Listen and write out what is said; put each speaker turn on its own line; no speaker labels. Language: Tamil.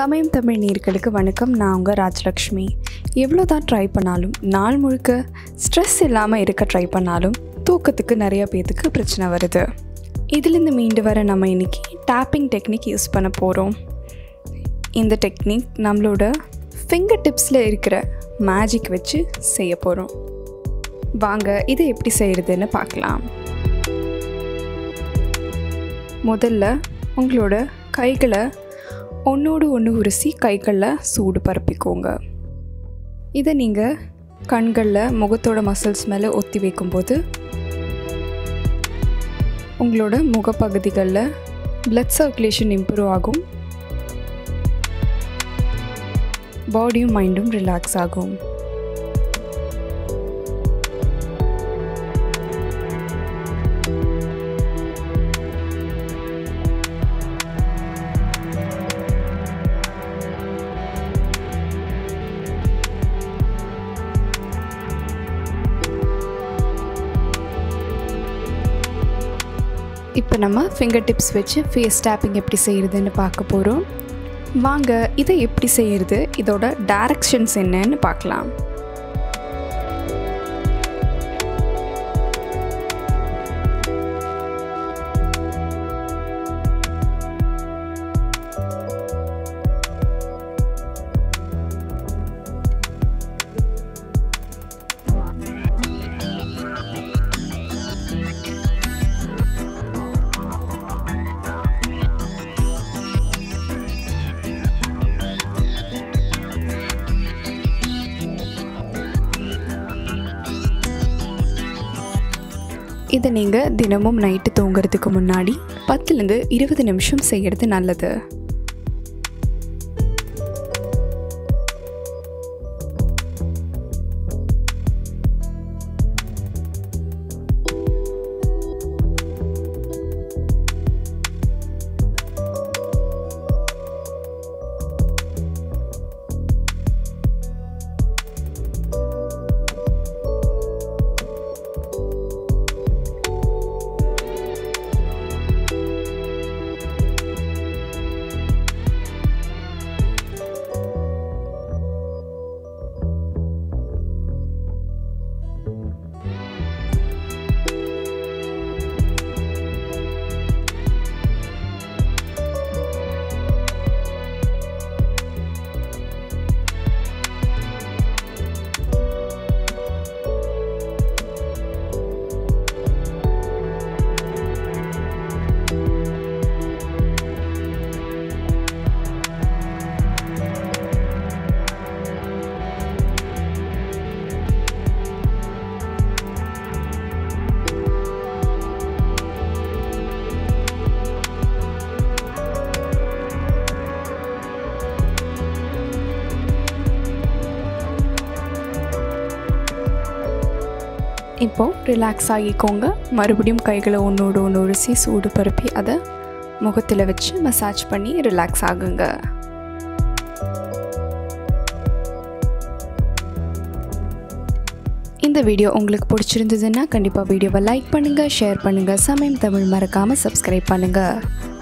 சமயம் தமிழ் நேர்களுக்கு வணக்கம் நான் உங்கள் ராஜலக்ஷ்மி எவ்வளோ தான் ட்ரை பண்ணாலும் நாள் முழுக்க ஸ்ட்ரெஸ் இல்லாமல் இருக்க ட்ரை பண்ணாலும் தூக்கத்துக்கு நிறைய பேத்துக்கு பிரச்சனை வருது இதுலேருந்து மீண்டு வர நம்ம இன்றைக்கி டேப்பிங் டெக்னிக் யூஸ் பண்ண போகிறோம் இந்த டெக்னிக் நம்மளோட ஃபிங்கர் டிப்ஸில் இருக்கிற மேஜிக் வச்சு செய்ய போகிறோம் வாங்க இதை எப்படி செய்கிறதுன்னு பார்க்கலாம் முதல்ல உங்களோட கைகளை ஒன்றோடு ஒன்று உரசி கைகளில் சூடு பரப்பிக்கோங்க இதை நீங்கள் கண்களில் முகத்தோட மசில்ஸ் மேலே ஒத்தி வைக்கும்போது உங்களோட முகப்பகுதிகளில் பிளட் சர்க்குலேஷன் இம்ப்ரூவ் ஆகும் பாடியும் மைண்டும் ரிலாக்ஸ் ஆகும் இப்போ நம்ம ஃபிங்கர் டிப்ஸ் வச்சு ஃபேஸ் டேப்பிங் எப்படி செய்கிறதுன்னு பார்க்க போகிறோம் வாங்க இதை எப்படி செய்கிறது இதோட டைரக்ஷன்ஸ் என்னன்னு பார்க்கலாம் இதை நீங்கள் தினமும் நைட்டு தூங்குறதுக்கு முன்னாடி பத்துலேருந்து இருபது நிமிஷம் செய்கிறது நல்லது இப்போது ரிலாக்ஸ் ஆகிக்கோங்க மறுபடியும் கைகளை ஒன்றோடு ஒன்று உரசி சூடு பரப்பி அதை முகத்தில் வச்சு மசாஜ் பண்ணி ரிலாக்ஸ் ஆகுங்க இந்த வீடியோ உங்களுக்கு பிடிச்சிருந்ததுன்னா கண்டிப்பாக வீடியோவை லைக் பண்ணுங்கள் ஷேர் பண்ணுங்கள் சமயம் தமிழ் மறக்காமல் சப்ஸ்கிரைப் பண்ணுங்கள்